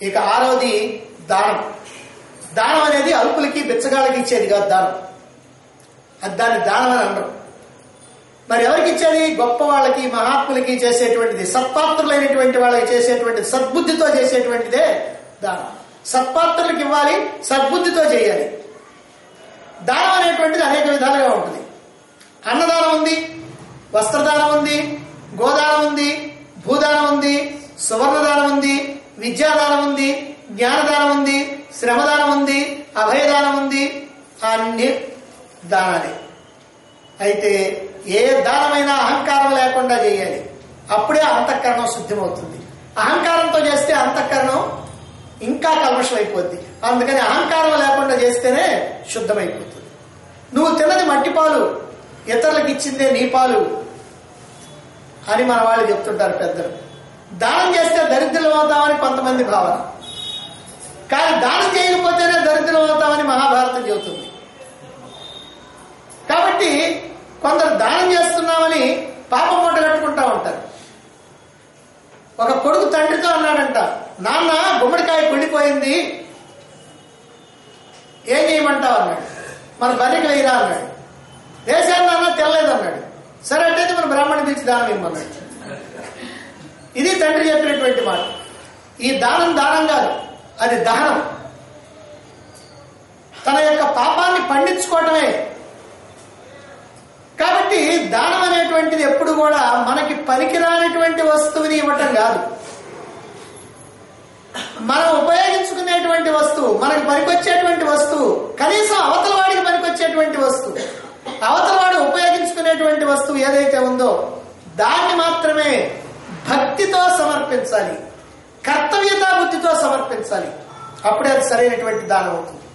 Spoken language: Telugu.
ఇక ఆరోది దానం దానం అనేది అల్పులకి బిచ్చగాళ్ళకి ఇచ్చేది కాదు దానం అది దాన్ని దానం అని అనరు మరి ఎవరికి ఇచ్చేది గొప్ప వాళ్ళకి మహాత్ములకి చేసేటువంటిది సత్పాత్రులైనటువంటి వాళ్ళకి చేసేటువంటి సద్బుద్ధితో చేసేటువంటిదే దానం సత్పాత్రులకు ఇవ్వాలి సద్బుద్ధితో చేయాలి దానం అనేటువంటిది అనేక విధాలుగా ఉంటుంది అన్నదానం ఉంది వస్త్రదానం ఉంది గోదానం ఉంది భూదానం ఉంది సువర్ణదానం ఉంది విద్యాదానం ఉంది జ్ఞానదానం ఉంది శ్రమదానం ఉంది అభయదానం ఉంది అన్ని దానాలే అయితే ఏ దానమైనా అహంకారం లేకుండా చేయాలి అప్పుడే అంతఃకరణం శుద్ధమవుతుంది అహంకారంతో చేస్తే అంతఃకరణం ఇంకా కల్మషం అయిపోద్ది అందుకని అహంకారం లేకుండా చేస్తేనే శుద్ధమైపోతుంది నువ్వు తిన్నది మట్టి పాలు ఇతరులకు ఇచ్చిందే నీ పాలు అని మన వాళ్ళు చెప్తుంటారు పెద్దలు దానం చేస్తే దరిద్రం అవుతామని కొంతమంది భావన కానీ దానం చేయకపోతేనే దరిద్రం అవుతామని మహాభారతం చెబుతుంది కాబట్టి కొందరు దానం చేస్తున్నామని పాపం మూట కట్టుకుంటా ఉంటారు ఒక కొడుకు తండ్రితో అన్నాడంట నాన్న గుమ్మడికాయ కుళ్ళిపోయింది ఏం చేయమంటావు అన్నాడు మన బర్రెకి వేయరా అన్నాడు వేసాను నాన్న తెల్లలేదు అన్నాడు సరే అంటే మన బ్రాహ్మణి పిలిచి దానం ఇమ్మన్నాడు ఇది తండ్రి చెప్పినటువంటి మాట ఈ దానం దానం కాదు అది దహనం తన యొక్క పాపాన్ని పండించుకోవటమే కాబట్టి దానం అనేటువంటిది ఎప్పుడు కూడా మనకి పనికిరానటువంటి వస్తువుని ఇవ్వటం కాదు మనం ఉపయోగించుకునేటువంటి వస్తువు మనకి పనికొచ్చేటువంటి వస్తువు కనీసం అవతల వాడికి పనికొచ్చేటువంటి వస్తువు అవతల వాడు ఉపయోగించుకునేటువంటి వస్తువు ఏదైతే ఉందో దాన్ని మాత్రమే భక్తితో సమర్పించాలి కర్తవ్యతా బుద్ధితో సమర్పించాలి అప్పుడే అది సరైనటువంటి దానం అవుతుంది